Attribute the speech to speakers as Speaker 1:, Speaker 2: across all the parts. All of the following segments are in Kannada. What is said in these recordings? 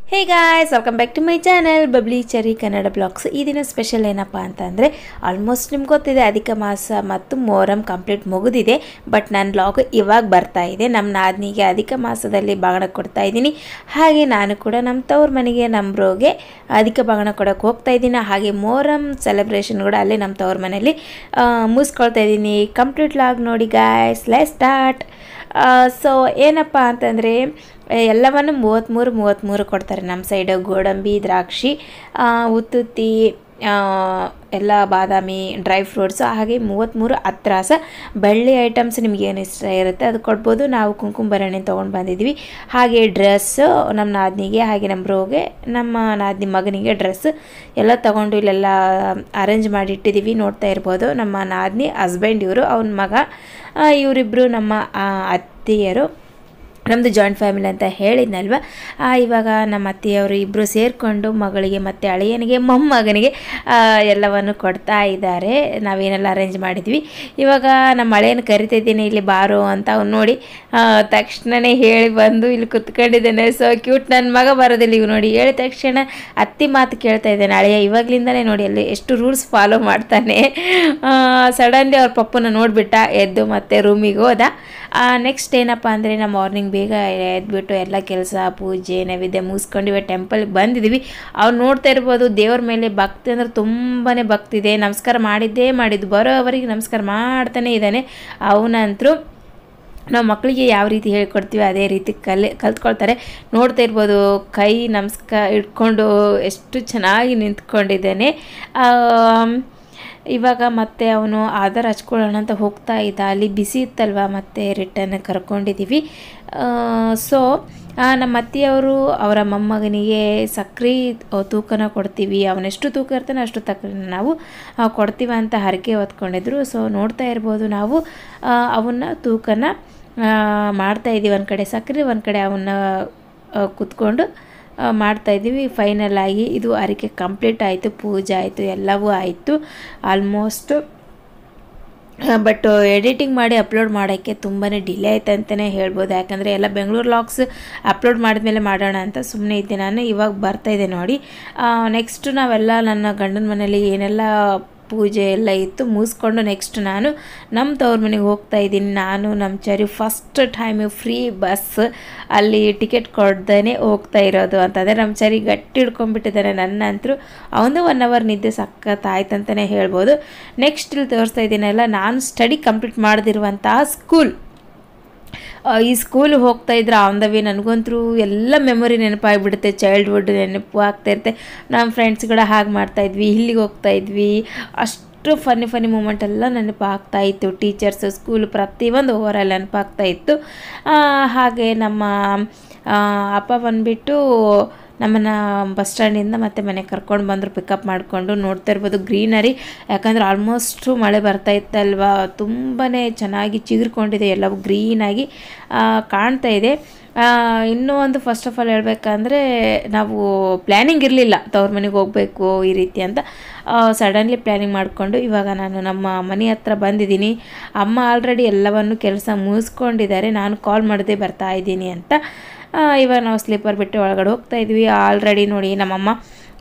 Speaker 1: Hey guys welcome back to my channel bubbly Chari Kannada blogs ಈ ದಿನ ಸ್ಪೆಷಲ್ ಏನಪ್ಪ ಅಂತಂದರೆ ಆಲ್ಮೋಸ್ಟ್ ನಿಮ್ಗೆ ಗೊತ್ತಿದೆ ಅಧಿಕ ಮಾಸ ಮತ್ತು ಮೊಹರಂ ಕಂಪ್ಲೀಟ್ ಮುಗಿದಿದೆ ಬಟ್ ನನ್ನ ಬ್ಲಾಗ್ ಇವಾಗ ಬರ್ತಾ ಇದೆ ನಮ್ಮ ನಾದ್ನಿಗೆ ಅಧಿಕ ಮಾಸದಲ್ಲಿ ಬಾಗಣ ಕೊಡ್ತಾ ಇದ್ದೀನಿ ಹಾಗೆ ನಾನು ಕೂಡ ನಮ್ಮ ತವ್ರ ಮನೆಗೆ ನಮ್ಮ ಬ್ರೋಗೆ ಅಧಿಕ ಬಾಗಣ ಕೊಡೋಕೆ ಹೋಗ್ತಾ ಇದ್ದೀನಿ ಹಾಗೆ ಮೊಹರಂ ಸೆಲೆಬ್ರೇಷನ್ ಕೂಡ ಅಲ್ಲೇ ನಮ್ಮ ತವ್ರ ಮನೇಲಿ ಆ, ಮುಗಿಸ್ಕೊಳ್ತಾ ಇದ್ದೀನಿ ಕಂಪ್ಲೀಟ್ ಲಾಗ್ ನೋಡಿ ಗಾಯ್ಸ್ ಲೈ ಸ್ಟಾರ್ಟ್ ಸೊ ಏನಪ್ಪ ಅಂತಂದರೆ ಎಲ್ಲವನ್ನು ಮೂವತ್ತ್ಮೂರು ಮೂವತ್ತ್ಮೂರು ಕೊಡ್ತಾರೆ ನಮ್ಮ ಸೈಡ್ ಗೋಡಂಬಿ ದ್ರಾಕ್ಷಿ ಆ, ಉತ್ತುತ್ತಿ ಆ, ಎಲ್ಲ ಬಾದಾಮಿ ಡ್ರೈ ಫ್ರೂಟ್ಸು ಹಾಗೆ ಮೂವತ್ತ್ಮೂರು ಅತ್ರಾಸ ಬೆಳ್ಳಿ ಐಟಮ್ಸ್ ನಿಮ್ಗೆ ಏನು ಇಷ್ಟ ಇರುತ್ತೆ ಅದು ಕೊಡ್ಬೋದು ನಾವು ಕುಂಕುಮ ಭರಣಿ ತೊಗೊಂಡು ಬಂದಿದ್ವಿ ಹಾಗೆ ಡ್ರೆಸ್ಸು ನಮ್ಮ ನಾದ್ನಿಗೆ ಹಾಗೆ ನಮ್ಮ ಬ್ರೋಗೆ ನಮ್ಮ ನಾದ್ನಿ ಮಗನಿಗೆ ಡ್ರೆಸ್ ಎಲ್ಲ ತೊಗೊಂಡು ಇಲ್ಲೆಲ್ಲ ಅರೇಂಜ್ ಮಾಡಿ ಇಟ್ಟಿದ್ದೀವಿ ನೋಡ್ತಾ ಇರ್ಬೋದು ನಮ್ಮ ನಾದ್ನಿ ಹಸ್ಬೆಂಡ್ ಇವರು ಅವನ ಮಗ ಆ, ಇವರಿಬ್ಬರು ನಮ್ಮ ಆ, ಅತ್ತೆಯರು ನಮ್ಮದು ಜಾಯಿಂಟ್ ಫ್ಯಾಮಿಲಿ ಅಂತ ಹೇಳಿದ್ನಲ್ವ ಆ, ಇವಾಗ ನಮ್ಮ ಅತ್ತೆಯವರು ಇಬ್ಬರು ಸೇರಿಕೊಂಡು ಮಗಳಿಗೆ ಮತ್ತು ಅಳಿಯನಿಗೆ ಮೊಮ್ಮಗನಿಗೆ ಆ, ಎಲ್ಲವನ್ನು ಕೊಡ್ತಾ ಇದ್ದಾರೆ ನಾವೇನೆಲ್ಲ ಅರೇಂಜ್ ಮಾಡಿದ್ವಿ ಇವಾಗ ನಮ್ಮ ಹಳೆಯನ್ನು ಕರಿತಿದ್ದೀನಿ ಇಲ್ಲಿ ಬಾರೋ ಅಂತ ಅವ್ನು ನೋಡಿ ಆ, ತಕ್ಷಣನೇ ಹೇಳಿ ಬಂದು ಇಲ್ಲಿ ಕುತ್ಕೊಂಡಿದ್ದಾನೆ ಸೊ ಕ್ಯೂಟ್ ನನ್ನ ಮಗ ಬರೋದಿಲ್ಲ ಇವ್ ನೋಡಿ ಹೇಳಿದ ತಕ್ಷಣ ಅತ್ತಿ ಮಾತು ಕೇಳ್ತಾ ಇದ್ದಾನೆ ಹಳೆಯ ಇವಾಗ್ಲಿಂದಲೇ ನೋಡಿ ಅಲ್ಲಿ ಎಷ್ಟು ರೂಲ್ಸ್ ಫಾಲೋ ಮಾಡ್ತಾನೆ ಸಡನ್ಲಿ ಅವ್ರ ಪಪ್ಪನ ನೋಡಿಬಿಟ್ಟ ಎದ್ದು ಮತ್ತೆ ರೂಮಿಗೆ ಹೋದ ನೆಕ್ಸ್ಟ್ ಏನಪ್ಪ ಅಂದರೆ ನಾವು ಮಾರ್ನಿಂಗ್ ಬೇಗ ಎದ್ಬಿಟ್ಟು ಎಲ್ಲ ಕೆಲಸ ಪೂಜೆ ನೈವೇದ್ಯ ಮುಗಿಸ್ಕೊಂಡು ಇವಾಗ ಟೆಂಪಲ್ಗೆ ಬಂದಿದ್ದೀವಿ ಅವ್ರು ನೋಡ್ತಾ ಇರ್ಬೋದು ದೇವ್ರ ಮೇಲೆ ಭಕ್ತಿ ಅಂದ್ರೆ ತುಂಬಾ ಭಕ್ತಿ ಇದೆ ನಮಸ್ಕಾರ ಮಾಡಿದ್ದೇ ಮಾಡಿದ್ದು ಬರೋವರೆಗೆ ನಮಸ್ಕಾರ ಮಾಡ್ತಾನೆ ಇದ್ದಾನೆ ಅವನಂತರೂ ನಾವು ಮಕ್ಕಳಿಗೆ ಯಾವ ರೀತಿ ಹೇಳ್ಕೊಡ್ತೀವಿ ಅದೇ ರೀತಿ ಕಲಿ ಕಲ್ತ್ಕೊಳ್ತಾರೆ ನೋಡ್ತಾ ಇರ್ಬೋದು ಕೈ ನಮಸ್ಕಾರ ಇಟ್ಕೊಂಡು ಎಷ್ಟು ಚೆನ್ನಾಗಿ ನಿಂತ್ಕೊಂಡಿದ್ದಾನೆ ಆಮ್, ಇವಾಗ ಮತ್ತೆ ಅವನು ಆಧಾರ್ ಹಚ್ಕೊಳ್ಳೋಣ ಅಂತ ಹೋಗ್ತಾ ಇದ್ದ ಅಲ್ಲಿ ಬಿಸಿ ಇತ್ತಲ್ವ ಮತ್ತೆ ರಿಟರ್ನ್ ಕರ್ಕೊಂಡಿದ್ದೀವಿ ಸೊ ನಮ್ಮ ಅತ್ತೆಯವರು ಅವರ ಮೊಮ್ಮಗನಿಗೆ ಸಕ್ರೆ ತೂಕನ ಕೊಡ್ತೀವಿ ಅವನೆಷ್ಟು ತೂಕ ಇರ್ತಾನೆ ಅಷ್ಟು ತಕ್ಕ ನಾವು ಆ, ಕೊಡ್ತೀವಿ ಅಂತ ಹರಕೆ ಹೊತ್ಕೊಂಡಿದ್ರು ಸೊ ನೋಡ್ತಾ ಇರ್ಬೋದು ನಾವು ಆ, ಅವನ್ನ ತೂಕನ ಆ, ಮಾಡ್ತಾ ಇದ್ದೀವಿ ಒಂದು ಕಡೆ ಸಕ್ಕರೆ ಒಂದು ಕಡೆ ಅವನ್ನ ಆ, ಕುತ್ಕೊಂಡು ಆ, ಮಾಡ್ತಾ ಇದ್ದೀವಿ ಫೈನಲ್ ಆಗಿ ಇದು ಅರಿಕೆ ಕಂಪ್ಲೀಟ್ ಆಯಿತು ಪೂಜೆ ಆಯಿತು ಎಲ್ಲವೂ ಆಯಿತು ಆಲ್ಮೋಸ್ಟ್ ಬಟ್ ಎಡಿಟಿಂಗ್ ಮಾಡಿ ಅಪ್ಲೋಡ್ ಮಾಡೋಕ್ಕೆ ತುಂಬಾ ಡಿಲೇ ಆಯ್ತು ಅಂತಲೇ ಹೇಳ್ಬೋದು ಯಾಕಂದರೆ ಎಲ್ಲ ಬೆಂಗಳೂರು ಲಾಗ್ಸ್ ಅಪ್ಲೋಡ್ ಮಾಡಿದ್ಮೇಲೆ ಮಾಡೋಣ ಅಂತ ಸುಮ್ಮನೆ ಇದ್ದೆ ನಾನು ಇವಾಗ ಬರ್ತಾ ಇದೆ ನೋಡಿ ನೆಕ್ಸ್ಟ್ ನಾವೆಲ್ಲ ನನ್ನ ಗಂಡನ ಮನೇಲಿ ಏನೆಲ್ಲ ಪೂಜೆ ಎಲ್ಲ ಇತ್ತು ಮುಗಿಸ್ಕೊಂಡು ನೆಕ್ಸ್ಟ್ ನಾನು ನಮ್ಮ ತವ್ರ ಮನೆಗೆ ಹೋಗ್ತಾ ಇದ್ದೀನಿ ನಾನು ನಮ್ಮ Chari first time free bus ಅಲ್ಲಿ ಟಿಕೆಟ್ ಕೊಡ್ದೇ ಹೋಗ್ತಾ ಇರೋದು ಅಂತಂದರೆ ನಮ್ಮ ಚರಿ ಗಟ್ಟಿ ಹಿಡ್ಕೊಂಡ್ಬಿಟ್ಟಿದ್ದಾನೆ ನನ್ನ ಅಂತರೂ ಅವನು ಒನ್ ಅವರ್ ನಿದ್ದೆ ಸಖತ್ತಾಯ್ತು ಅಂತಲೇ ಹೇಳ್ಬೋದು ನೆಕ್ಸ್ಟ್ ಇಲ್ಲಿ ತೋರಿಸ್ತಾ ಇದ್ದೀನಲ್ಲ ನಾನು ಸ್ಟಡಿ ಕಂಪ್ಲೀಟ್ ಮಾಡದಿರುವಂತಹ ಸ್ಕೂಲ್ ಆ, ಈ ಸ್ಕೂಲ್ ಹೋಗ್ತಾ ಇದ್ರೆ ಆನ್ ದ ವೇ ನನಗಂತೂ ಎಲ್ಲ ಮೆಮೊರಿ ನೆನಪಾಗ್ಬಿಡುತ್ತೆ ಚೈಲ್ಡ್ಹುಡ್ ನೆನಪು ಆಗ್ತಾ ಇರುತ್ತೆ ನಮ್ಮ ಫ್ರೆಂಡ್ಸ್ಗಳ ಹಾಗೆ ಮಾಡ್ತಾ ಇದ್ವಿ ಇಲ್ಲಿಗೆ ಹೋಗ್ತಾ ಇದ್ವಿ ಅಷ್ಟು ಫನ್ನಿ ಫನ್ನಿ ಮೂಮೆಂಟ್ ಎಲ್ಲ ನೆನಪಾಗ್ತಾ ಇತ್ತು ಟೀಚರ್ಸ್ ಸ್ಕೂಲ್ ಪ್ರತಿಯೊಂದು ಓವರಾಲ್ ನೆನಪಾಗ್ತಾ ಇತ್ತು ಆ, ಹಾಗೆ ನಮ್ಮ ಆ, ಅಪ್ಪ ಬಂದುಬಿಟ್ಟು ನಮ್ಮನ್ನು ಬಸ್ ಸ್ಟ್ಯಾಂಡಿಂದ ಮತ್ತೆ ಮನೆಗೆ ಕರ್ಕೊಂಡು ಬಂದರು ಪಿಕಪ್ ಮಾಡಿಕೊಂಡು ನೋಡ್ತಾ ಇರ್ಬೋದು ಗ್ರೀನರಿ ಯಾಕಂದರೆ ಆಲ್ಮೋಸ್ಟು ಮಳೆ ಬರ್ತಾ ಇತ್ತಲ್ವಾ ತುಂಬಾ ಚೆನ್ನಾಗಿ ಚಿಗುರ್ಕೊಂಡಿದೆ ಎಲ್ಲವೂ ಗ್ರೀನಾಗಿ ಕಾಣ್ತಾ ಇದೆ ಆ, ಇನ್ನೂ ಒಂದು ಫಸ್ಟ್ ಆಫ್ ಆಲ್ ಹೇಳ್ಬೇಕಂದ್ರೆ ನಾವು ಪ್ಲ್ಯಾನಿಂಗ್ ಇರಲಿಲ್ಲ ತವ್ರ ಮನೆಗೆ ಹೋಗಬೇಕು ಈ ರೀತಿ ಅಂತ ಸಡನ್ಲಿ ಪ್ಲ್ಯಾನಿಂಗ್ ಮಾಡಿಕೊಂಡು ಇವಾಗ ನಾನು ನಮ್ಮ ಮನೆ ಹತ್ರ ಬಂದಿದ್ದೀನಿ ಅಮ್ಮ ಆಲ್ರೆಡಿ ಎಲ್ಲವನ್ನು ಕೆಲಸ ಮುಗಿಸ್ಕೊಂಡಿದ್ದಾರೆ ನಾನು ಕಾಲ್ ಮಾಡದೆ ಬರ್ತಾ ಇದ್ದೀನಿ ಅಂತ ಆ, ಇವಾಗ ನಾವು ಸ್ಲೀಪರ್ ಬಿಟ್ಟು ಒಳಗಡೆ ಹೋಗ್ತಾ ಇದ್ವಿ ಆಲ್ರೆಡಿ ನೋಡಿ ನಮ್ಮಮ್ಮ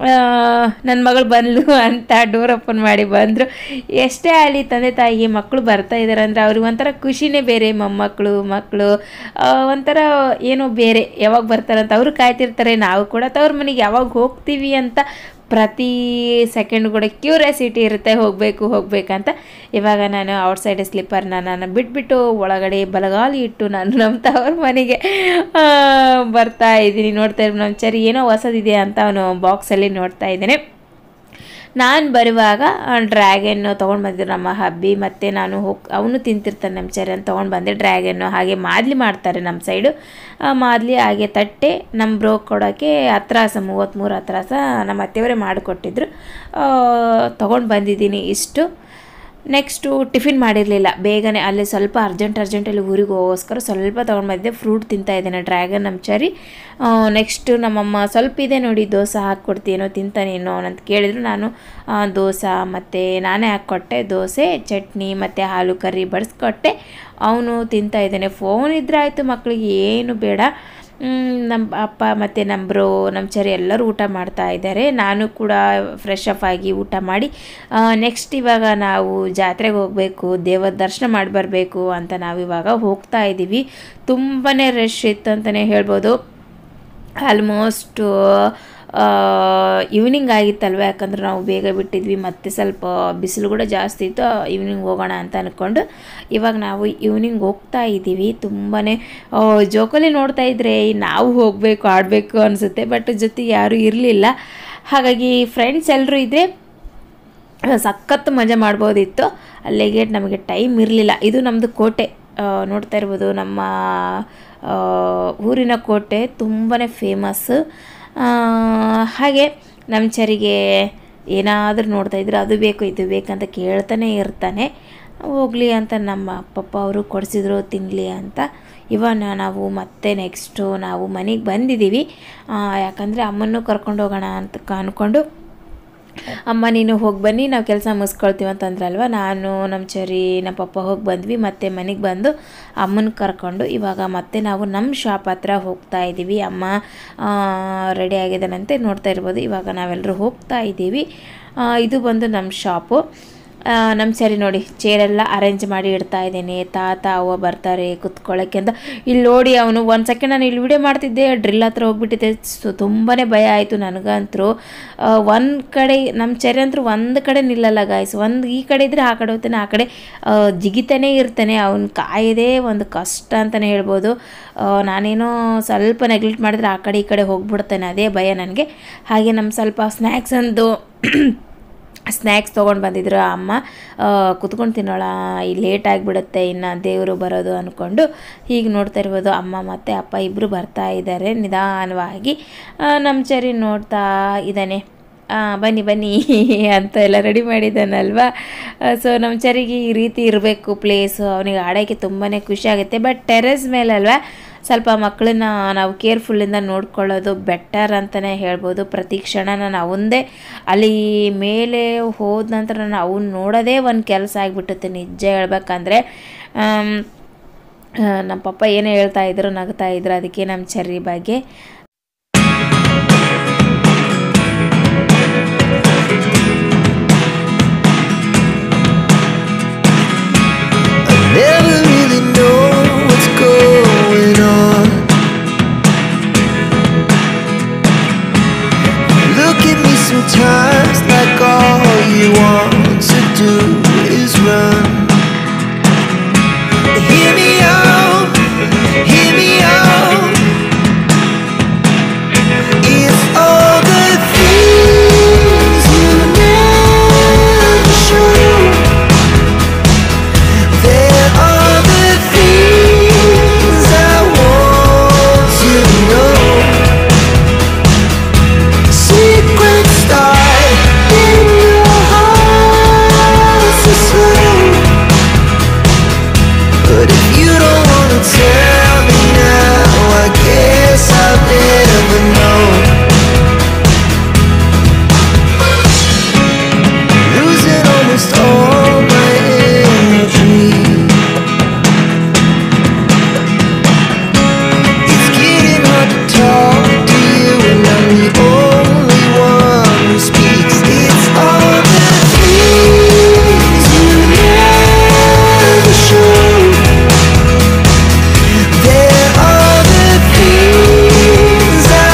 Speaker 1: ನನ್ನ ಮಗಳು ಬಂದ್ಲು ಅಂತ ಡೋರ್ ಓಪನ್ ಮಾಡಿ ಬಂದರು ಎಷ್ಟೇ ಆಗಲಿ ತಂದೆ ತಾಯಿಗೆ ಮಕ್ಕಳು ಬರ್ತಾ ಇದ್ದಾರೆ ಅಂದರೆ ಅವ್ರಿಗೆ ಒಂಥರ ಖುಷಿನೇ ಬೇರೆ ಮೊಮ್ಮಕ್ಕಳು ಮಕ್ಕಳು ಆ, ಒಂಥರ ಏನೋ ಬೇರೆ ಯಾವಾಗ ಬರ್ತಾರಂತ ಅವರು ಕಾಯ್ತಿರ್ತಾರೆ ನಾವು ಕೂಡ ತವ್ರ ಮನೆಗೆ ಯಾವಾಗ ಹೋಗ್ತೀವಿ ಅಂತ ಪ್ರತಿ ಸೆಕೆಂಡ್ ಕೂಡ ಕ್ಯೂರಿಯಾಸಿಟಿ ಇರುತ್ತೆ ಹೋಗಬೇಕು ಹೋಗ್ಬೇಕಂತ ಇವಾಗ ನಾನು ಔಟ್ಸೈಡ್ ಸ್ಲಿಪ್ಪರ್ನ ನಾನು ಬಿಟ್ಬಿಟ್ಟು ಒಳಗಡೆ ಬಲಗಾಲಿ ಇಟ್ಟು ನಾನು ನಮ್ಮ ತವ್ರ ಮನೆಗೆ ಆ, ಬರ್ತಾ ಇದ್ದೀನಿ ನೋಡ್ತಾ ಇದ್ದೀನಿ ನಮ್ಮ ಚರಿ ಏನೋ ಹೊಸದಿದೆ ಅಂತ ಅವನು ಬಾಕ್ಸಲ್ಲಿ ನೋಡ್ತಾ ಇದ್ದೇನೆ ನಾನು ಬರುವಾಗ ಡ್ರ್ಯಾಗನ್ನು ತೊಗೊಂಡು ಬಂದಿದ್ರು ನಮ್ಮ ಹಬ್ಬಿ ಮತ್ತು ನಾನು ಹೋಗಿ ಅವನು ತಿಂತಿರ್ತಾನೆ ನಮ್ಮ ಚರಿ ಅಂತ ತೊಗೊಂಡು ಬಂದೆ ಡ್ರ್ಯಾಗನ್ನು ಹಾಗೆ ಮಾದ್ಲಿ ಮಾಡ್ತಾರೆ ನಮ್ಮ ಸೈಡು ಆ ಮಾದ್ಲಿ ಹಾಗೆ ತಟ್ಟೆ ನಮ್ಮ ಬ್ರೋ ಕೊಡೋಕ್ಕೆ ಹತ್ರಾಸ ಮೂವತ್ತ್ಮೂರು ಹತ್ರಾಸ ನಮ್ಮ ಅತ್ತೆಯವರೇ ಮಾಡಿಕೊಟ್ಟಿದ್ರು ತೊಗೊಂಡು ಬಂದಿದ್ದೀನಿ ಇಷ್ಟು ನೆಕ್ಸ್ಟು ಟಿಫಿನ್ ಮಾಡಿರಲಿಲ್ಲ ಬೇಗನೆ ಅಲ್ಲಿ ಸ್ವಲ್ಪ ಅರ್ಜೆಂಟ್ ಅರ್ಜೆಂಟಲ್ಲಿ ಊರಿಗೆ ಹೋಗೋಸ್ಕರ ಸ್ವಲ್ಪ ತೊಗೊಂಡು ಬಂದಿದ್ದೆ ಫ್ರೂಟ್ ತಿಂತಾ ಇದ್ದೇನೆ ಡ್ರ್ಯಾಗನ್ ನಮ್ಮ ಚರಿ ನೆಕ್ಸ್ಟು ನಮ್ಮಮ್ಮ ಸ್ವಲ್ಪ ಇದೆ ನೋಡಿ ದೋಸೆ ಹಾಕ್ಕೊಡ್ತೀನೋ ತಿಂತಾನೇನೋ ಅಂತ ಕೇಳಿದ್ರು ನಾನು ಆ, ದೋಸೆ ಮತ್ತು ನಾನೇ ಹಾಕ್ಕೊಟ್ಟೆ ದೋಸೆ ಚಟ್ನಿ ಮತ್ತು ಹಾಲು ಕರಿ ಬಡಿಸ್ಕೊಟ್ಟೆ ಅವನು ತಿಂತಾ ಇದ್ದಾನೆ ಫೋನ್ ಇದ್ರೆ ಆಯಿತು ಮಕ್ಕಳಿಗೆ ಏನು ಬೇಡ ನಮ್ಮ ಅಪ್ಪ ಮತ್ತು ನಮ್ಮ ಬ್ರೋ ನಮ್ಮ ಚರಿ ಎಲ್ಲರೂ ಊಟ ಮಾಡ್ತಾ ಇದ್ದಾರೆ ನಾನು ಕೂಡ ಫ್ರೆಶ್ ಅಪ್ ಆಗಿ ಊಟ ಮಾಡಿ ನೆಕ್ಸ್ಟ್ ಇವಾಗ ನಾವು ಜಾತ್ರೆಗೆ ಹೋಗಬೇಕು ದೇವರ ದರ್ಶನ ಮಾಡಿ ಬರಬೇಕು ಅಂತ ನಾವು ಇವಾಗ ಹೋಗ್ತಾ ಇದ್ದೀವಿ ತುಂಬಾ ರಶ್ ಇತ್ತು ಅಂತಲೇ ಹೇಳ್ಬೋದು ಆಲ್ಮೋಸ್ಟ್ ಈವ್ನಿಂಗ್ ಆಗಿತ್ತಲ್ವ ಯಾಕಂದ್ರೆ ನಾವು ಬೇಗ ಬಿಟ್ಟಿದ್ವಿ ಮತ್ತು ಸ್ವಲ್ಪ ಬಿಸಿಲು ಕೂಡ ಜಾಸ್ತಿ ಇತ್ತು ಈವ್ನಿಂಗ್ ಹೋಗೋಣ ಅಂತ ಅಂದ್ಕೊಂಡು ಇವಾಗ ನಾವು ಈವ್ನಿಂಗ್ ಹೋಗ್ತಾ ಇದ್ದೀವಿ ತುಂಬಾ ಜೋಕಲ್ಲಿ ನೋಡ್ತಾ ಇದ್ರೆ ನಾವು ಹೋಗಬೇಕು ಆಡಬೇಕು ಅನಿಸುತ್ತೆ ಬಟ್ ಜೊತೆಗೆ ಯಾರೂ ಇರಲಿಲ್ಲ ಹಾಗಾಗಿ ಫ್ರೆಂಡ್ಸ್ ಎಲ್ಲರೂ ಇದ್ದರೆ ಸಖತ್ತು ಮಜಾ ಮಾಡ್ಬೋದಿತ್ತು ಅಲ್ಲಿಗೆ ನಮಗೆ ಟೈಮ್ ಇರಲಿಲ್ಲ ಇದು ನಮ್ಮದು ಕೋಟೆ ಆ, ನೋಡ್ತಾ ಇರ್ಬೋದು ನಮ್ಮ ಆ, ಊರಿನ ಕೋಟೆ ತುಂಬಾ ಫೇಮಸ್ ಹಾಗೆ ನಮ್ಮ ಚರಿಗೆ ಏನಾದರೂ ನೋಡ್ತಾ ಇದ್ರೆ ಅದು ಬೇಕು ಇದು ಬೇಕಂತ ಕೇಳ್ತಾನೆ ಇರ್ತಾನೆ ಹೋಗಲಿ ಅಂತ ನಮ್ಮ ಪಪ್ಪ ಅವರು ಕೊಡಿಸಿದ್ರು ತಿನ್ನಲಿ ಅಂತ ಇವಾಗ ನಾವು ಮತ್ತೆ ನೆಕ್ಸ್ಟು ನಾವು ಮನೆಗೆ ಬಂದಿದ್ದೀವಿ ಆ, ಯಾಕಂದರೆ ಅಮ್ಮನ್ನು ಕರ್ಕೊಂಡು ಹೋಗೋಣ ಅಂತ ಅಂದ್ಕೊಂಡು ಅಮ್ಮ ನೀನು ಹೋಗಿ ಬನ್ನಿ ನಾವು ಕೆಲಸ ಮುಗಿಸ್ಕೊಳ್ತೀವಿ ಅಂತಂದ್ರಲ್ವ ನಾನು ನಮ್ಮ ಚರಿ ನಮ್ಮ ಪಪ್ಪ ಹೋಗಿ ಬಂದ್ವಿ ಮತ್ತೆ ಮನೆಗೆ ಬಂದು ಅಮ್ಮನ ಕರ್ಕೊಂಡು ಇವಾಗ ಮತ್ತೆ ನಾವು ನಮ್ಮ ಶಾಪ್ ಹತ್ರ ಹೋಗ್ತಾ ಇದ್ದೀವಿ ಅಮ್ಮ ರೆಡಿ ಆಗಿದ್ದಾನಂತೆ ನೋಡ್ತಾ ಇರ್ಬೋದು ಇವಾಗ ನಾವೆಲ್ಲರೂ ಹೋಗ್ತಾ ಇದ್ದೀವಿ ಆ, ಇದು ಬಂದು ನಮ್ಮ ಶಾಪು ಆ, ನಮ್ಮ ಸರಿ ನೋಡಿ ಚೇರೆಲ್ಲ ಅರೇಂಜ್ ಮಾಡಿ ಇಡ್ತಾ ಇದ್ದೇನೆ ತಾತ ಅವ್ವ ಬರ್ತಾರೆ ಕುತ್ಕೊಳ್ಳೋಕ್ಕೆ ಅಂತ ಇಲ್ಲಿ ನೋಡಿ ಅವನು ಒಂದು ಸೆಕೆಂಡ್ ನಾನು ಇಲ್ಲಿ ವಿಡಿಯೋ ಮಾಡ್ತಿದ್ದೆ ಡ್ರಿಲ್ ಹತ್ರ ಹೋಗ್ಬಿಟ್ಟಿದ್ದೆ ಸೊ ತುಂಬಾ ಭಯ ಆಯಿತು ನನಗಂತರೂ ಒಂದು ಕಡೆ ನಮ್ಮ ಚರಿ ಅಂತೂ ಒಂದು ಕಡೆ ನಿಲ್ಲಲ್ಲ ಗಾಯ್ಸ್ ಒಂದು ಈ ಕಡೆ ಇದ್ದರೆ ಆ ಕಡೆ ಹೋಗ್ತಾನೆ ಆ ಕಡೆ ಆ, ಜಿಗಿತಾನೇ ಇರ್ತಾನೆ ಅವ್ನು ಕಾಯೋದೇ ಒಂದು ಕಷ್ಟ ಅಂತಲೇ ಹೇಳ್ಬೋದು ಆ, ನಾನೇನೋ ಸ್ವಲ್ಪ ನೆಗ್ಲೆಕ್ಟ್ ಮಾಡಿದ್ರೆ ಆ ಕಡೆ ಈ ಕಡೆ ಹೋಗ್ಬಿಡ್ತಾನೆ ಅದೇ ಭಯ ನನಗೆ ಹಾಗೆ ನಮ್ಮ ಸ್ವಲ್ಪ ಸ್ನ್ಯಾಕ್ಸ್ ಅಂದು ಸ್ನ್ಯಾಕ್ಸ್ ತೊಗೊಂಡು ಬಂದಿದ್ರು ಅಮ್ಮ ಕುತ್ಕೊಂಡು ತಿನ್ನೋಣ ಈ ಲೇಟ್ ಆಗಿಬಿಡುತ್ತೆ ಇನ್ನು ದೇವರು ಬರೋದು ಅಂದ್ಕೊಂಡು ಹೀಗೆ ನೋಡ್ತಾ ಇರ್ಬೋದು ಅಮ್ಮ ಮತ್ತು ಅಪ್ಪ ಇಬ್ಬರು ಬರ್ತಾ ಇದ್ದಾರೆ ನಿಧಾನವಾಗಿ ಆ, ನಮ್ಮ ಚರಿ ನೋಡ್ತಾ ಇದ್ದಾನೆ ಆ, ಬನ್ನಿ ಬನ್ನಿ ಅಂತ ಎಲ್ಲ ರೆಡಿ ಮಾಡಿದ್ದಾನಲ್ವಾ ಸೊ ನಮ್ಮ ಚರಿಗೆ ಈ ರೀತಿ ಇರಬೇಕು ಪ್ಲೇಸು ಅವನಿಗೆ ಆಡೋಕ್ಕೆ ತುಂಬಾ ಖುಷಿ ಆಗುತ್ತೆ ಬಟ್ ಟೆರೆಸ್ ಮೇಲಲ್ವಾ ಸ್ವಲ್ಪ ಮಕ್ಕಳನ್ನ ನಾವು ಕೇರ್ಫುಲ್ಲಿಂದ ನೋಡ್ಕೊಳ್ಳೋದು ಬೆಟರ್ ಅಂತಲೇ ಹೇಳ್ಬೋದು ಪ್ರತಿ ಕ್ಷಣ ನಾನು ಅವಂದೇ ಅಲ್ಲಿ ಮೇಲೆ ಹೋದ ನಂತರ ನಾನು ಅವನ್ನ ನೋಡೋದೇ ಒಂದು ಕೆಲಸ ಆಗಿಬಿಟ್ಟುತ್ತೆ ನಿಜ ಹೇಳ್ಬೇಕಂದ್ರೆ ಆಮ್, ಆ, ನಮ್ಮ ಪಪ್ಪ ಏನೇ ಹೇಳ್ತಾ ಇದ್ರು ನಗ್ತಾ ಇದ್ರು ಅದಕ್ಕೆ ನಮ್ಮ ಚರ್ರಿ ಬಗ್ಗೆ
Speaker 2: Never really know what's going on. Look at me sometimes like all you want to do is run. Hear me out, hear me out. It's all the things you never show. There are the things I want to know. Secrets start in your heart so slow. But if you don't wanna tell me now, I guess I'll never know. Losing almost all my energy. It's getting hard to talk to you, and I'm the only one who speaks. It's all the things you never show. There are the things I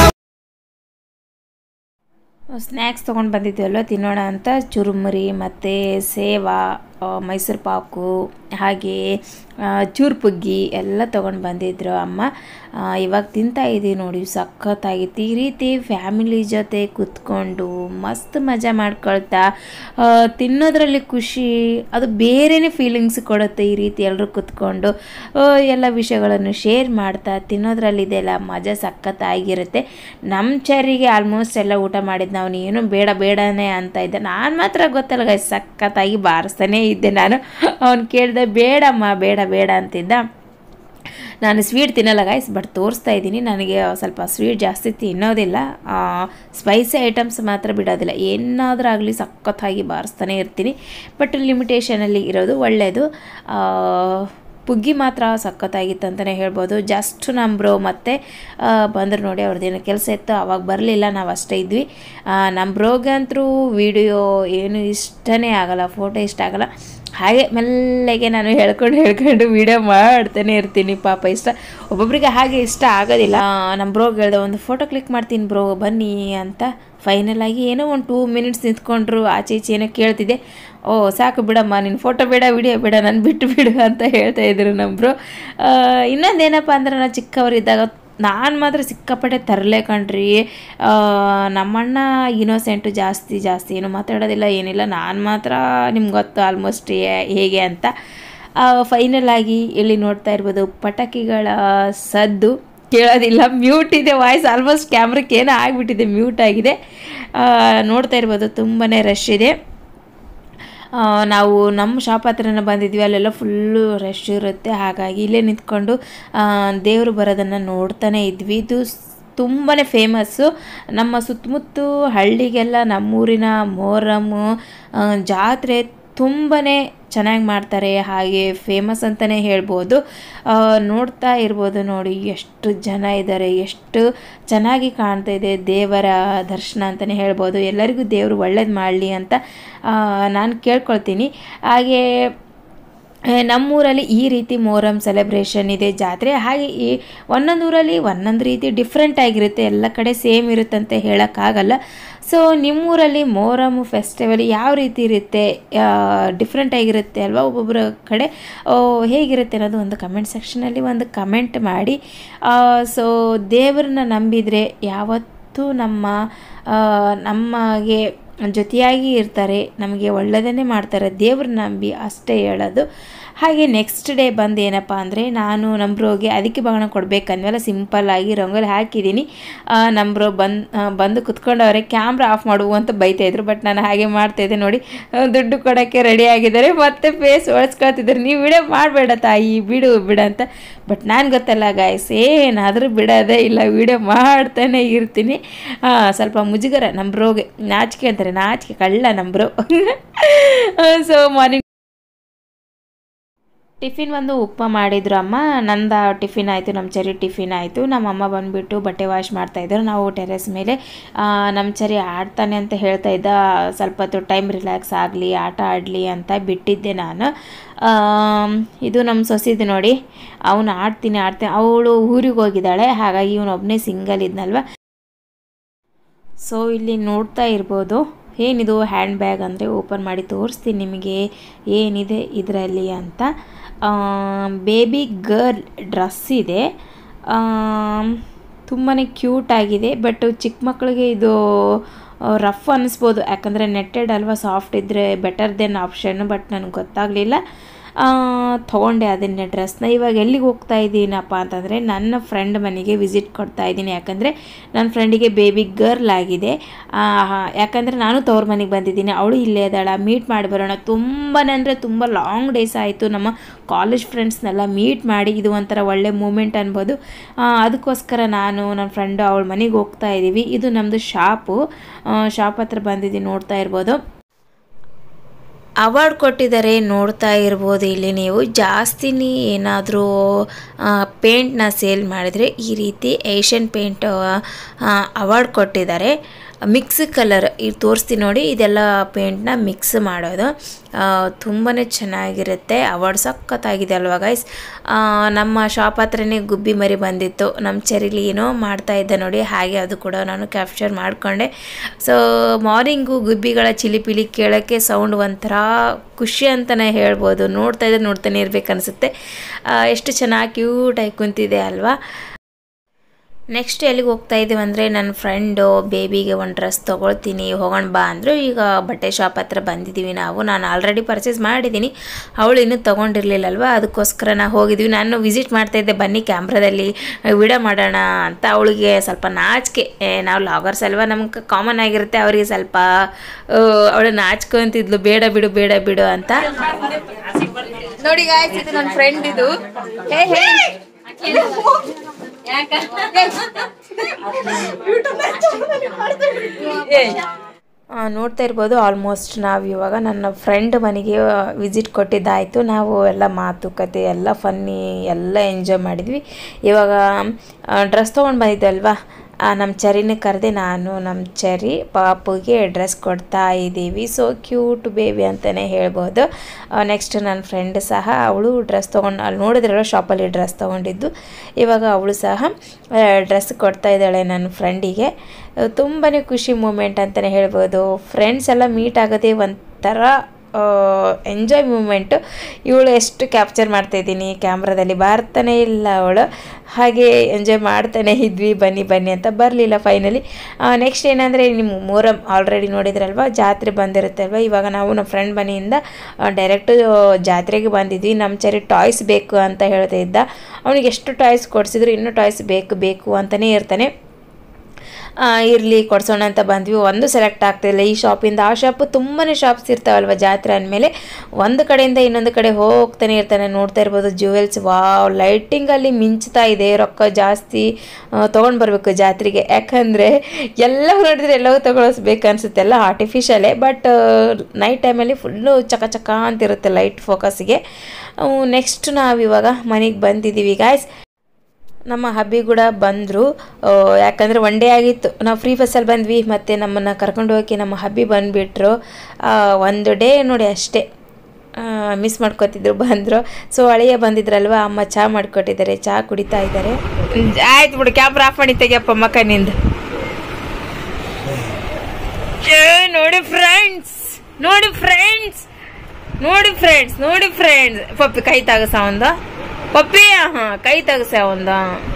Speaker 1: snacks ತೊಗೊಂಡು ಬಂದಿದ್ದೀವಲ್ಲ ತಿನ್ನೋಣ ಅಂತ ಚುರುಮುರಿ ಮತ್ತು ಸೇವಾ ಆ, ಮೈಸೂರು ಪಾಕು ಹಾಗೆ ಆ, ಚೂರು ಪುಗ್ಗಿ ಎಲ್ಲ ತೊಗೊಂಡು ಬಂದಿದ್ರು ಅಮ್ಮ ಆ, ಇವಾಗ ತಿಂತಾ ಇದ್ದೀವಿ ನೋಡಿ ಸಖತ್ತಾಗಿತ್ತು ಈ ರೀತಿ ಫ್ಯಾಮಿಲಿ ಜೊತೆ ಕುತ್ಕೊಂಡು ಮಸ್ತ್ ಮಜಾ ಮಾಡ್ಕೊಳ್ತಾ ಆ, ತಿನ್ನೋದ್ರಲ್ಲಿ ಖುಷಿ ಅದು ಬೇರೆನೇ ಫೀಲಿಂಗ್ಸ್ ಕೊಡುತ್ತೆ ಈ ರೀತಿ ಎಲ್ಲರೂ ಕುತ್ಕೊಂಡು ಆ, ಎಲ್ಲ ವಿಷಯಗಳನ್ನು ಶೇರ್ ಮಾಡ್ತಾ ತಿನ್ನೋದ್ರಲ್ಲಿ ಇದೆಲ್ಲ ಮಜಾ ಸಖತ್ತಾಗಿರುತ್ತೆ ನಮ್ಮ ಚರಿಗೆ ಆಲ್ಮೋಸ್ಟ್ ಎಲ್ಲ ಊಟ ಮಾಡಿದ್ದು ನಾವು ನೀನು ಬೇಡ ಬೇಡನೇ ಅಂತ ಇದ್ದೆ ನಾನು ಮಾತ್ರ ಗೊತ್ತಲ್ಲ ಗಾಯ್ ಸಖತ್ತಾಗಿ ಬಾರಿಸ್ತಾನೇ ಇದ್ದೆ ನಾನು ಅವ್ನು ಕೇಳಿದೆ ಬೇಡಮ್ಮ ಬೇಡ ಬೇಡ ಅಂತಿದ್ದ ನಾನು ಸ್ವೀಟ್ ತಿನ್ನಲ್ಲ ಗಾಯ್ಸ್ ಬಟ್ ತೋರಿಸ್ತಾ ಇದ್ದೀನಿ ನನಗೆ ಸ್ವಲ್ಪ ಸ್ವೀಟ್ ಜಾಸ್ತಿ ತಿನ್ನೋದಿಲ್ಲ ಸ್ಪೈಸಿ ಐಟಮ್ಸ್ ಮಾತ್ರ ಬಿಡೋದಿಲ್ಲ ಏನಾದರೂ ಆಗಲಿ ಸಖತ್ತಾಗಿ ಬಾರಿಸ್ತಾನೆ ಇರ್ತೀನಿ ಬಟ್ ಲಿಮಿಟೇಷನಲ್ಲಿ ಇರೋದು ಒಳ್ಳೆಯದು ಪುಗ್ಗಿ ಮಾತ್ರ ಸಖತ್ತಾಗಿತ್ತು ಅಂತಲೇ ಹೇಳ್ಬೋದು ಜಸ್ಟ್ ನಮ್ಮ ಬ್ರೋ ಮತ್ತೆ ಬಂದರು ನೋಡಿ ಅವ್ರದ್ದೇನು ಕೆಲಸ ಇತ್ತು ಅವಾಗ ಬರಲಿಲ್ಲ ನಾವು ಅಷ್ಟೇ ಇದ್ವಿ ಆ, ನಮ್ಮ ಬ್ರೋಗಂತರೂ ವಿಡಿಯೋ ಏನು ಇಷ್ಟನೇ ಆಗಲ್ಲ ಫೋಟೋ ಇಷ್ಟ ಆಗಲ್ಲ ಹಾಗೆ ಮೆಲ್ಲಗೆ ನಾನು ಹೇಳ್ಕೊಂಡು ಹೇಳ್ಕೊಂಡು ವಿಡಿಯೋ ಮಾಡ್ತಾನೆ ಇರ್ತೀನಿ ಪಾಪ ಇಷ್ಟ ಒಬ್ಬೊಬ್ಬರಿಗೆ ಹಾಗೆ ಇಷ್ಟ ಆಗೋದಿಲ್ಲ ಆ, ನಮ್ಮ ಬ್ರೋಗ್ ಹೇಳ್ದೆ ಒಂದು ಫೋಟೋ ಕ್ಲಿಕ್ ಮಾಡ್ತೀನಿ ಬ್ರೋ ಬನ್ನಿ ಅಂತ ಫೈನಲ್ ಆಗಿ ಏನೋ ಒಂದು ಟೂ ಮಿನಿಟ್ಸ್ ನಿಂತ್ಕೊಂಡ್ರು ಆಚೆ ಈಚೆ ಏನೋ ಕೇಳ್ತಿದ್ದೆ ಓ ಸಾಕು ಬಿಡಮ್ಮ ನಿನ್ನ ಫೋಟೋ ಬೇಡ ವಿಡಿಯೋ ಬೇಡ ನಾನು ಬಿಟ್ಟು ಬಿಡು ಅಂತ ಹೇಳ್ತಾ ಇದ್ರು ನಮ್ಮಬ್ರು ಇನ್ನೊಂದೇನಪ್ಪ ಅಂದ್ರೆ ನಾವು ಚಿಕ್ಕವರಿದ್ದಾಗ ನಾನು ಮಾತ್ರ ಸಿಕ್ಕಾಪಟ್ಟೆ ತರಲೆ ಕಣ್ರಿ ಆ, ನಮ್ಮಣ್ಣ ಇನೋಸೆಂಟು ಜಾಸ್ತಿ ಜಾಸ್ತಿ ಏನು ಮಾತಾಡೋದಿಲ್ಲ ಏನಿಲ್ಲ ನಾನು ಮಾತ್ರ ನಿಮ್ಗೆ ಗೊತ್ತು ಆಲ್ಮೋಸ್ಟ್ ಹೇಗೆ ಅಂತ ಫೈನಲ್ ಆಗಿ ಇಲ್ಲಿ ನೋಡ್ತಾ ಇರ್ಬೋದು ಪಟಾಕಿಗಳ ಸದ್ದು ಕೇಳೋದಿಲ್ಲ ಮ್ಯೂಟ್ ಇದೆ ವಾಯ್ಸ್ ಆಲ್ಮೋಸ್ಟ್ ಕ್ಯಾಮ್ರಕ್ಕೆ ಏನೋ ಆಗಿಬಿಟ್ಟಿದೆ ಮ್ಯೂಟ್ ಆಗಿದೆ ಆ, ನೋಡ್ತಾ ಇರ್ಬೋದು ತುಂಬಾ ರಶ್ ಇದೆ ಆ, ನಾವು ನಮ್ಮ ಶಾಪ್ ಹತ್ರನೇ ಬಂದಿದ್ವಿ ಅಲ್ಲೆಲ್ಲ ಫುಲ್ಲು ರಶ್ ಇರುತ್ತೆ ಹಾಗಾಗಿ ಇಲ್ಲೇ ನಿಂತ್ಕೊಂಡು ದೇವರು ಬರೋದನ್ನು ನೋಡ್ತಾನೆ ಇದ್ವಿ ಇದು ತುಂಬಾ ಫೇಮಸ್ಸು ನಮ್ಮ ಸುತ್ತಮುತ್ತ ಹಳ್ಳಿಗೆಲ್ಲ ನಮ್ಮೂರಿನ ಮೊಹರಮ್ಮು ಆ, ಜಾತ್ರೆ ತುಂಬಾ ಚೆನ್ನಾಗಿ ಮಾಡ್ತಾರೆ ಹಾಗೆ ಫೇಮಸ್ ಅಂತಲೇ ಹೇಳ್ಬೋದು ಆ, ನೋಡ್ತಾ ಇರ್ಬೋದು ನೋಡಿ ಎಷ್ಟು ಜನ ಇದ್ದಾರೆ ಎಷ್ಟು ಚೆನ್ನಾಗಿ ಕಾಣ್ತಾ ಇದೆ ದೇವರ ದರ್ಶನ ಅಂತಲೇ ಹೇಳ್ಬೋದು ಎಲ್ಲರಿಗೂ ದೇವರು ಒಳ್ಳೇದು ಮಾಡಲಿ ಅಂತ ನಾನು ಕೇಳ್ಕೊಳ್ತೀನಿ ಹಾಗೆ ಆ, ನಮ್ಮೂರಲ್ಲಿ ಈ ರೀತಿ ಮೊಹರಂ ಸೆಲೆಬ್ರೇಷನ್ ಇದೆ ಜಾತ್ರೆ ಹಾಗೆ ಈ ಒಂದೊಂದು ಊರಲ್ಲಿ ಒಂದೊಂದು ರೀತಿ ಡಿಫ್ರೆಂಟ್ ಆಗಿರುತ್ತೆ ಎಲ್ಲ ಕಡೆ ಸೇಮ್ ಇರುತ್ತಂತ ಹೇಳೋಕ್ಕಾಗಲ್ಲ ಸೊ ನಿಮ್ಮೂರಲ್ಲಿ ಮೊಹರಂ ಫೆಸ್ಟಿವಲ್ ಯಾವ ರೀತಿ ಇರುತ್ತೆ ಡಿಫ್ರೆಂಟ್ ಆಗಿರುತ್ತೆ ಅಲ್ವಾ ಒಬ್ಬೊಬ್ಬರ ಕಡೆ ಆ, ಹೇಗಿರುತ್ತೆ ಅನ್ನೋದು ಒಂದು ಕಮೆಂಟ್ ಸೆಕ್ಷನಲ್ಲಿ ಒಂದು ಕಮೆಂಟ್ ಮಾಡಿ ಸೊ ದೇವ್ರನ್ನ ನಂಬಿದರೆ ಯಾವತ್ತೂ ನಮ್ಮ ಆ, ನಮಗೆ ಜೊತೆಯಾಗಿ ಇರ್ತಾರೆ ನಮಗೆ ಒಳ್ಳೆಯದನ್ನೇ ಮಾಡ್ತಾರೆ ದೇವ್ರ ನಂಬಿ ಅಷ್ಟೇ ಹೇಳೋದು ಹಾಗೆ ನೆಕ್ಸ್ಟ್ ಡೇ ಬಂದು ಏನಪ್ಪ ಅಂದರೆ ನಾನು ನಮ್ಮ ಬ್ರೋಗೆ ಅದಕ್ಕೆ ಬಾಣ ಕೊಡಬೇಕನ್ವಲ್ಲ ಸಿಂಪಲ್ಲಾಗಿ ರಂಗೋಲಿ ಹಾಕಿದ್ದೀನಿ ನಮ್ಮ ಬ್ರೋ ಬಂದು ಬಂದು ಕುತ್ಕೊಂಡವ್ರೆ ಕ್ಯಾಮ್ರಾ ಆಫ್ ಮಾಡು ಅಂತ ಬೈತಾಯಿದ್ರು ಬಟ್ ನಾನು ಹಾಗೆ ಮಾಡ್ತಾಯಿದ್ದೆ ನೋಡಿ ಆ, ದುಡ್ಡು ಕೊಡೋಕ್ಕೆ ರೆಡಿ ಆಗಿದ್ದಾರೆ ಮತ್ತೆ ಫೇಸ್ ಒಳಸ್ಕೊಳ್ತಿದ್ದಾರೆ ನೀವು ವಿಡಿಯೋ ಮಾಡಬೇಡ ತಾಯಿ ಬಿಡು ಬಿಡು ಅಂತ ಬಟ್ ನಾನು ಗೊತ್ತಲ್ಲ ಗಾಯ್ಸ್ ಏನಾದರೂ ಬಿಡೋದೇ ಇಲ್ಲ ವಿಡಿಯೋ ಮಾಡ್ತಾನೆ ಇರ್ತೀನಿ ಆ, ಸ್ವಲ್ಪ ಮುಜುಗರ ನಮ್ಮ ಬ್ರೋಗೆ ನಾಚಿಕೆ ಅಂತಾರೆ ನಾಚಿಕೆ ಕಳ್ಳ ನಮ್ಮ ಬ್ರೋ ಸೊ ಮಾರ್ನಿಂಗ್ ಟಿಫಿನ್ ಒಂದು ಉಪ್ಮಾ ಮಾಡಿದ್ರು ಅಮ್ಮ ನಂದ ಟಿಫಿನ್ ಆಯಿತು ನಮ್ಮ ಚರಿ ಟಿಫಿನ್ ಆಯಿತು ನಮ್ಮ ಅಮ್ಮ ಬಂದುಬಿಟ್ಟು ಬಟ್ಟೆ ವಾಶ್ ಮಾಡ್ತಾಯಿದ್ರು ನಾವು ಟೆರೆಸ್ ಮೇಲೆ ಆ, ನಮ್ಮ ಚರಿ ಆಡ್ತಾನೆ ಅಂತ ಹೇಳ್ತಾ ಇದ್ದ ಸ್ವಲ್ಪ ಹೊತ್ತು ಟೈಮ್ ರಿಲ್ಯಾಕ್ಸ್ ಆಗಲಿ ಆಟ ಆಡಲಿ ಅಂತ ಬಿಟ್ಟಿದ್ದೆ ನಾನು ಆಮ್, ಇದು ನಮ್ಮ ಸೊಸಿದು ನೋಡಿ ಅವನು ಆಡ್ತೀನಿ ಆಡ್ತೀನಿ ಅವಳು ಊರಿಗೆ ಹೋಗಿದ್ದಾಳೆ ಹಾಗಾಗಿ ಇವನೊಬ್ಬನೇ ಸಿಂಗಲ್ ಇದ್ನಲ್ವ ಸೊ ಇಲ್ಲಿ ನೋಡ್ತಾ ಇರ್ಬೋದು ಏನಿದು ಹ್ಯಾಂಡ್ ಬ್ಯಾಗ್ ಅಂದರೆ ಓಪನ್ ಮಾಡಿ ತೋರಿಸ್ತೀನಿ ನಿಮಗೆ ಏನಿದೆ ಇದರಲ್ಲಿ ಅಂತ ಬೇಬಿ ಗರ್ಲ್ ಡ್ರೆಸ್ ಇದೆ ತುಂಬಾ ಕ್ಯೂಟ್ ಆಗಿದೆ ಬಟ್ ಚಿಕ್ಕ ಮಕ್ಕಳಿಗೆ ಇದು ರಫ್ ಅನ್ನಿಸ್ಬೋದು ಯಾಕಂದರೆ ನೆಟ್ಟೆಡ್ ಅಲ್ವಾ ಸಾಫ್ಟ್ ಇದ್ದರೆ ಬೆಟರ್ ದೆನ್ ಆಪ್ಷನ್ ಬಟ್ ನನಗೆ ಗೊತ್ತಾಗಲಿಲ್ಲ ತೊಗೊಂಡೆ ಅದನ್ನೇ ಡ್ರೆಸ್ನ ಇವಾಗ ಎಲ್ಲಿಗೆ ಹೋಗ್ತಾ ಇದ್ದೀನಪ್ಪ ಅಂತಂದರೆ ನನ್ನ ಫ್ರೆಂಡ್ ಮನೆಗೆ ವಿಸಿಟ್ ಕೊಡ್ತಾ ಇದ್ದೀನಿ ಯಾಕಂದರೆ ನನ್ನ ಫ್ರೆಂಡಿಗೆ ಬೇಬಿ ಗರ್ಲ್ ಆಗಿದೆ ಆ, ಯಾಕಂದರೆ ನಾನು ತವ್ರ ಮನೆಗೆ ಬಂದಿದ್ದೀನಿ ಅವಳು ಇಲ್ಲೇ ಇದ್ದಾಳ ಮೀಟ್ ಮಾಡಿ ಬರೋಣ ತುಂಬಾ ಅಂದರೆ ತುಂಬ ಲಾಂಗ್ ಡೇಸ್ ಆಯಿತು ನಮ್ಮ ಕಾಲೇಜ್ ಫ್ರೆಂಡ್ಸ್ನೆಲ್ಲ ಮೀಟ್ ಮಾಡಿ ಇದು ಒಂಥರ ಒಳ್ಳೆ ಮೂಮೆಂಟ್ ಅನ್ಬೋದು ಆ, ಅದಕ್ಕೋಸ್ಕರ ನಾನು ನನ್ನ ಫ್ರೆಂಡು ಅವಳ ಮನೆಗೆ ಹೋಗ್ತಾ ಇದ್ದೀವಿ ಇದು ನಮ್ಮದು ಶಾಪು ಶಾಪ್ ಹತ್ರ ಬಂದಿದ್ದೀನಿ ನೋಡ್ತಾ ಇರ್ಬೋದು ಅವಾರ್ಡ್ ಕೊಟ್ಟಿದ್ದಾರೆ ನೋಡ್ತಾ ಇರ್ಬೋದು ಇಲ್ಲಿ ನೀವು ಜಾಸ್ತಿನೇ ಏನಾದರೂ ಪೇಂಟ್ನ ಸೇಲ್ ಮಾಡಿದರೆ ಈ ರೀತಿ ಏಷ್ಯನ್ ಪೇಂಟ್ ಅವಾರ್ಡ್ ಕೊಟ್ಟಿದ್ದಾರೆ ಮಿಕ್ಸ್ ಕಲರ್ ಇದು ತೋರಿಸ್ತೀನಿ ನೋಡಿ ಇದೆಲ್ಲ ಪೇಂಟ್ನ ಮಿಕ್ಸ್ ಮಾಡೋದು ತುಂಬಾ ಚೆನ್ನಾಗಿರುತ್ತೆ ಅವಾರ್ಡ್ ಸಖತ್ತಾಗಿದೆ ಅಲ್ವಾ ಗೈಸ್ ನಮ್ಮ ಶಾಪ್ ಹತ್ರನೇ ಗುಬ್ಬಿ ಮರಿ ಬಂದಿತ್ತು ನಮ್ಮ ಚೆರಿಲಿ ಏನೋ ಮಾಡ್ತಾ ಇದ್ದೆ ನೋಡಿ ಹಾಗೆ ಅದು ಕೂಡ ನಾನು ಕ್ಯಾಪ್ಚರ್ ಮಾಡಿಕೊಂಡೆ ಸೊ ಮಾರ್ನಿಂಗು ಗುಬ್ಬಿಗಳ ಚಿಲಿಪಿಲಿ ಕೇಳೋಕ್ಕೆ ಸೌಂಡ್ ಒಂಥರ ಖುಷಿ ಅಂತಲೇ ಹೇಳ್ಬೋದು ನೋಡ್ತಾ ಇದ್ರೆ ನೋಡ್ತಾನೆ ಇರ್ಬೇಕು ಅನಿಸುತ್ತೆ ಎಷ್ಟು ಚೆನ್ನಾಗಿ ಕ್ಯೂಟಾಗಿ ಕುಂತಿದೆ ಅಲ್ವಾ ನೆಕ್ಸ್ಟ್ ಎಲ್ಲಿಗೆ ಹೋಗ್ತಾ ಇದ್ದೀವಿ ಅಂದರೆ ನನ್ನ ಫ್ರೆಂಡು ಬೇಬಿಗೆ ಒಂದು ಡ್ರೆಸ್ ತೊಗೊಳ್ತೀನಿ ಹೋಗೋಣ ಬಾ ಅಂದರು ಈಗ ಬಟ್ಟೆ ಶಾಪ್ ಹತ್ರ ಬಂದಿದ್ದೀವಿ ನಾವು ನಾನು ಆಲ್ರೆಡಿ ಪರ್ಚೇಸ್ ಮಾಡಿದ್ದೀನಿ ಅವಳು ಇನ್ನೂ ತೊಗೊಂಡಿರ್ಲಿಲ್ಲಲ್ವ ಅದಕ್ಕೋಸ್ಕರ ನಾವು ಹೋಗಿದ್ವಿ ನಾನು ವಿಸಿಟ್ ಮಾಡ್ತಾಯಿದ್ದೆ ಬನ್ನಿ ಕ್ಯಾಮ್ರಾದಲ್ಲಿ ವಿಡಿಯೋ ಮಾಡೋಣ ಅಂತ ಅವಳಿಗೆ ಸ್ವಲ್ಪ ನಾಚಿಕೆ ಏ, ನಾವು ಲಾಗರ್ಸ್ ಅಲ್ವಾ ನಮ್ಗೆ ಕಾಮನ್ ಆಗಿರುತ್ತೆ ಅವರಿಗೆ ಸ್ವಲ್ಪ ಅವಳು ನಾಚ್ಕೊಂತಿದ್ಲು ಬೇಡ ಬಿಡು ಬೇಡ ಬಿಡು ಅಂತ
Speaker 3: ನೋಡಿ ಗಾಯ್ಸ್ ಇದು ನನ್ನ ಫ್ರೆಂಡ್ ಇದು ಹೇ ಹೇ
Speaker 1: ಆ, ನೋಡ್ತಾ ಇರ್ಬೋದು ಆಲ್ಮೋಸ್ಟ್ ನಾವು ಇವಾಗ ನನ್ನ ಫ್ರೆಂಡ್ ಮನೆಗೆ ವಿಸಿಟ್ ಕೊಟ್ಟಿದ್ದಾಯಿತು ನಾವು ಎಲ್ಲ ಮಾತುಕತೆ ಎಲ್ಲ ಫನ್ನಿ ಎಲ್ಲ ಎಂಜಾಯ್ ಮಾಡಿದ್ವಿ ಇವಾಗ ಡ್ರೆಸ್ ತೊಗೊಂಡು ಬಂದಿದ್ದಲ್ವಾ ನಮ್ಮ ಚರಿನ ಕರೆದೆ ನಾನು ನಮ್ಮ ಚರಿ ಪಾಪುಗೆ ಡ್ರೆಸ್ ಕೊಡ್ತಾ ಇದ್ದೀವಿ ಸೊ ಕ್ಯೂಟ್ ಬೇಬಿ ಅಂತಲೇ ಹೇಳ್ಬೋದು ನೆಕ್ಸ್ಟ್ ನನ್ನ ಫ್ರೆಂಡ್ ಸಹ ಅವಳು ಡ್ರೆಸ್ ತೊಗೊಂಡು ಅಲ್ಲಿ ನೋಡಿದ್ರಲ್ಲ ಶಾಪಲ್ಲಿ ಡ್ರೆಸ್ ತೊಗೊಂಡಿದ್ದು ಇವಾಗ ಅವಳು ಸಹ ಡ್ರೆಸ್ ಕೊಡ್ತಾ ಇದ್ದಾಳೆ ನನ್ನ ಫ್ರೆಂಡಿಗೆ ತುಂಬಾ ಖುಷಿ ಮೂಮೆಂಟ್ ಅಂತಲೇ ಹೇಳ್ಬೋದು ಫ್ರೆಂಡ್ಸ್ ಎಲ್ಲ ಮೀಟ್ ಆಗೋದೇ ಒಂಥರ ಎಂಜಾಯ್ ಮೂಮೆಂಟು ಇವಳು ಎಷ್ಟು ಕ್ಯಾಪ್ಚರ್ ಮಾಡ್ತಾಯಿದ್ದೀನಿ ಕ್ಯಾಮ್ರಾದಲ್ಲಿ ಬರ್ತಾನೆ ಇಲ್ಲ ಅವಳು ಹಾಗೆ ಎಂಜಾಯ್ ಮಾಡ್ತಾನೆ ಇದ್ವಿ ಬನ್ನಿ ಬನ್ನಿ ಅಂತ ಬರಲಿಲ್ಲ ಫೈನಲಿ ನೆಕ್ಸ್ಟ್ ಏನಂದರೆ ನಿಮ್ಮ ಮೂರಮ್ ಆಲ್ರೆಡಿ ನೋಡಿದ್ರಲ್ವ ಜಾತ್ರೆ ಬಂದಿರುತ್ತಲ್ವ ಇವಾಗ ನಾವು ನಮ್ಮ ಫ್ರೆಂಡ್ ಮನೆಯಿಂದ ಡೈರೆಕ್ಟು ಜಾತ್ರೆಗೆ ಬಂದಿದ್ವಿ ನಮ್ಮ ಚರಿ ಟಾಯ್ಸ್ ಬೇಕು ಅಂತ ಹೇಳ್ತಾ ಇದ್ದ ಅವನಿಗೆ ಎಷ್ಟು ಟಾಯ್ಸ್ ಕೊಡಿಸಿದ್ರು ಇನ್ನೂ ಟಾಯ್ಸ್ ಬೇಕು ಬೇಕು ಅಂತಲೇ ಇರ್ತಾನೆ ಇರಲಿ ಕೊಡ್ಸೋಣ ಅಂತ ಬಂದ್ವಿ ಒಂದು ಸೆಲೆಕ್ಟ್ ಆಗ್ತಿಲ್ಲ ಈ ಶಾಪಿಂದ ಆ ಶಾಪು ತುಂಬಾ ಶಾಪ್ಸ್ ಇರ್ತಾವಲ್ವ ಜಾತ್ರೆ ಅಂದಮೇಲೆ ಒಂದು ಕಡೆಯಿಂದ ಇನ್ನೊಂದು ಕಡೆ ಹೋಗ್ತಾನೆ ಇರ್ತಾನೆ ನೋಡ್ತಾ ಇರ್ಬೋದು ಜ್ಯುವೆಲ್ಸ್ ವಾವ್ ಲೈಟಿಂಗಲ್ಲಿ ಮಿಂಚ್ತಾ ಇದೆ ರೊಕ್ಕ ಜಾಸ್ತಿ ತೊಗೊಂಡು ಬರಬೇಕು ಜಾತ್ರೆಗೆ ಯಾಕಂದರೆ ಎಲ್ಲವೂ ನೋಡಿದ್ರೆ ಎಲ್ಲವೂ ತೊಗೊಳಿಸ್ಬೇಕು ಅನಿಸುತ್ತೆ ಎಲ್ಲ ಆರ್ಟಿಫಿಷಿಯಲೇ ಬಟ್ ನೈಟ್ ಟೈಮಲ್ಲಿ ಫುಲ್ಲು ಚಕ ಚಕ ಅಂತಿರುತ್ತೆ ಲೈಟ್ ಫೋಕಸ್ಗೆ ನೆಕ್ಸ್ಟ್ ನಾವು ಇವಾಗ ಮನೆಗೆ ಬಂದಿದ್ದೀವಿ ಗಾಯ್ಸ್ ನಮ್ಮ ಹಬ್ಬಿ ಕೂಡ ಬಂದರು ಯಾಕಂದರೆ ಒನ್ ಡೇ ಆಗಿತ್ತು ನಾವು ಫ್ರೀ ಬಸ್ಸಲ್ಲಿ ಬಂದ್ವಿ ಮತ್ತು ನಮ್ಮನ್ನು ಕರ್ಕೊಂಡು ಹೋಗಿ ನಮ್ಮ ಹಬ್ಬಿ ಬಂದುಬಿಟ್ರು ಒಂದು ಡೇ ನೋಡಿ ಅಷ್ಟೇ ಮಿಸ್ ಮಾಡ್ಕೊತಿದ್ರು ಬಂದರು ಸೊ ಅಳಿಯ ಬಂದಿದ್ರಲ್ವ ಅಮ್ಮ ಚಹಾ ಮಾಡಿಕೊಟ್ಟಿದ್ದಾರೆ ಚಹಾ ಕುಡಿತಾ ಇದ್ದಾರೆ ಆಯ್ತು ಬಿಡು ಕ್ಯಾಮ್ರಾ ಆಫ್ ಮಾಡಿ ತೆಗಿಯಪ್ಪ ಮಕ್ಕನಿಂದ ನೋಡಿ ಫ್ರೆಂಡ್ಸ್ ನೋಡಿ ಫ್ರೆಂಡ್ಸ್ ನೋಡಿ ಫ್ರೆಂಡ್ಸ್ ನೋಡಿ ಫ್ರೆಂಡ್ಸ್ ಪಪ್ಪಿ ಕೈ ತಾಗಸ ಒಂದು ಪಪ್ಪಿ ಹಾ ಕೈ ತಗಸ ಒಂದ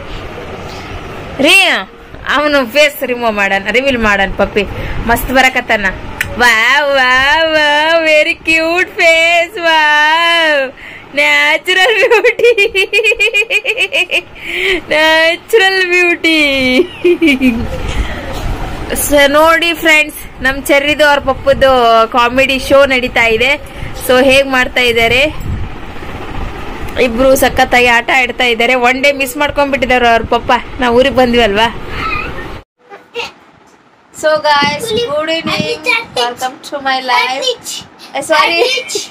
Speaker 1: ರೀ ಅವನು ಫೇಸ್ ರಿಮೂವ್ ಮಾಡಣ ರಿವೀಲ್ ಮಾಡಣ ಪಪ್ಪಿ ಮಸ್ತ್ ಬರಕತ್ತಾನ ವಾ ವಾ ವಾ ವೆರಿ ಕ್ಯೂಟ್ ಫೇಸ್ ವಾ ನ್ಯಾಚುರಲ್ ಬ್ಯೂಟಿ ನ್ಯಾಚುರಲ್ ಬ್ಯೂಟಿ ನೋಡಿ ಫ್ರೆಂಡ್ಸ್ ನಮ್ ಚೆರ್ರಿದು ಅವ್ರ ಪಪ್ಪದ್ದು ಕಾಮಿಡಿ ಶೋ ನಡೀತಾ ಇದೆ ಸೊ ಹೇಗ್ ಮಾಡ್ತಾ ಇದ್ದಾರೆ ಇಬ್ರು ಸಖತ್ತಾಗಿ ಆಟ ಆಡ್ತಾ ಇದ್ದಾರೆ ಒನ್ ಡೇ ಮಿಸ್ ಮಾಡ್ಕೊಂಡ್ಬಿಟ್ಟಿದ್ದಾರೆ ಅವ್ರ ಪಪ್ಪ ನಾವು ಊರಿಗೆ ಬಂದ್ವಲ್ವಾ so guys good evening welcome to my life sorry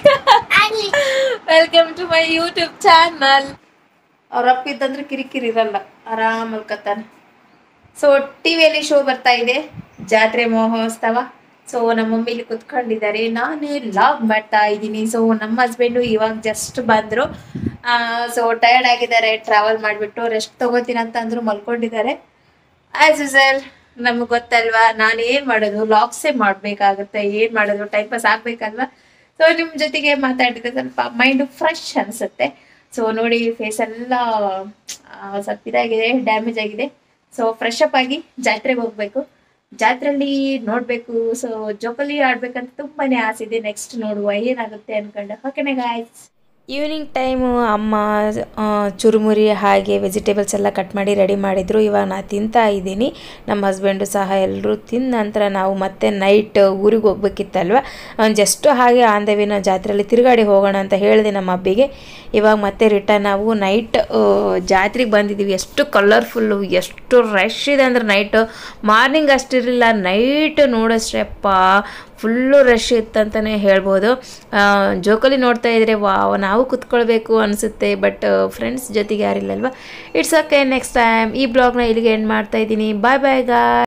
Speaker 1: welcome to my YouTube channel ಅವ್ರ ಅಪ್ಪ ಇದ್ದಂದ್ರೆ ಕಿರಿಕಿರಿ ಇರಲ್ಲ ಆರಾಮ್ ಮಲ್ಕತ್ತಾನೆ ಸೊ ಟಿವಿಯಲ್ಲಿ ಶೋ ಬರ್ತಾ ಇದೆ ಜಾತ್ರೆ ಮಹೋತ್ಸವ ಸೊ ನಮ್ಮ ಮಮ್ಮಿ ಇಲ್ಲಿ ಕುತ್ಕೊಂಡಿದ್ದಾರೆ ನಾನೇ ಲಾಗ್ ಮಾಡ್ತಾ ಇದ್ದೀನಿ ಸೊ ನಮ್ಮ ಹಸ್ಬೆಂಡು ಇವಾಗ ಜಸ್ಟ್ ಬಂದ್ರು ಸೊ ಟಯರ್ಡ್ ಆಗಿದ್ದಾರೆ ಟ್ರಾವೆಲ್ ಮಾಡಿಬಿಟ್ಟು ರೆಸ್ಟ್ ತಗೋತೀನಿ ಅಂತ ಅಂದ್ರು ಮಲ್ಕೊಂಡಿದ್ದಾರೆ ಆಸ್ ಯೂಸಲ್ ನಮ್ಗೆ ಗೊತ್ತಲ್ವಾ ನಾನು ಏನ್ ಮಾಡೋದು ಲಾಗ್ಸೇ ಮಾಡ್ಬೇಕಾಗುತ್ತೆ ಏನ್ ಮಾಡೋದು ಟೈಮ್ ಪಾಸ್ ಆಗ್ಬೇಕಲ್ವಾ ಸೊ ನಿಮ್ ಜೊತೆಗೆ ಮಾತಾಡಿದ್ರೆ ಸ್ವಲ್ಪ ಮೈಂಡ್ ಫ್ರೆಶ್ ಅನ್ಸುತ್ತೆ ಸೊ ನೋಡಿ ಫೇಸ್ ಎಲ್ಲ ಆ, ಸ್ವಲ್ಪ ಇದಾಗಿದೆ ಡ್ಯಾಮೇಜ್ ಆಗಿದೆ ಸೊ ಫ್ರೆಶ್ ಅಪ್ ಆಗಿ ಜಾತ್ರೆಗೆ ಹೋಗ್ಬೇಕು ಜಾತ್ರೆಯಲ್ಲಿ ನೋಡ್ಬೇಕು ಸೊ ಜೋಕಲಿ ಆಡ್ಬೇಕಂತ ತುಂಬಾನೇ ಆಸೆ ಇದೆ ನೆಕ್ಸ್ಟ್ ನೋಡುವ ಏನಾಗುತ್ತೆ ಅನ್ಕೊಂಡು ಓಕೆನೆ ಗಾಯ್ಸ್ ಈವ್ನಿಂಗ್ ಟೈಮು ಅಮ್ಮ ಆ, ಚುರುಮುರಿ ಹಾಗೆ ವೆಜಿಟೇಬಲ್ಸ್ ಎಲ್ಲ ಕಟ್ ಮಾಡಿ ರೆಡಿ ಮಾಡಿದ್ರು ಇವಾಗ ನಾ ತಿಂತಾ ಇದ್ದೀನಿ ನಮ್ಮ ಹಸ್ಬೆಂಡು ಸಹ ಎಲ್ಲರೂ ತಿಂದ ನಂತರ ನಾವು ಮತ್ತೆ ನೈಟ್ ಊರಿಗೆ ಹೋಗ್ಬೇಕಿತ್ತಲ್ವ ಜಸ್ಟ್ ಹಾಗೆ ಆನ್ ದ ವೇನ ಜಾತ್ರೆಯಲ್ಲಿ ತಿರುಗಾಡಿ ಹೋಗೋಣ ಅಂತ ಹೇಳಿದೆ ನಮ್ಮ ಅಬ್ಬಿಗೆ ಇವಾಗ ಮತ್ತೆ ರಿಟರ್ನ್ ನಾವು ನೈಟ್ ಜಾತ್ರೆಗೆ ಬಂದಿದ್ದೀವಿ ಎಷ್ಟು ಕಲರ್ಫುಲ್ಲು ಎಷ್ಟು ರಶ್ ಇದೆ ಅಂದ್ರೆ ನೈಟ್ ಮಾರ್ನಿಂಗ್ ಅಷ್ಟಿರಲಿಲ್ಲ ನೈಟ್ ನೋಡೋಷ್ಟಪ್ಪ ಫುಲ್ಲು ರಶ್ ಇತ್ತಂತಲೇ ಹೇಳ್ಬೋದು ಆ, ಜೋಕಲಿ ನೋಡ್ತಾ ಇದ್ರೆ ವಾವ್ ನಾವು ಕುತ್ಕೊಳ್ಬೇಕು ಅನಿಸುತ್ತೆ ಬಟ್ ಫ್ರೆಂಡ್ಸ್ ಜೊತೆಗೆ ಯಾರಿಲ್ಲಲ್ವ ಇಟ್ಸ್ ಓಕೆ ನೆಕ್ಸ್ಟ್ ಟೈಮ್ ಈ ಬ್ಲಾಗ್ನ ಇಲ್ಲಿಗೆ ಎಂಡ್ ಮಾಡ್ತಾ ಇದ್ದೀನಿ ಬಾಯ್ ಬಾಯ್ ಗಾ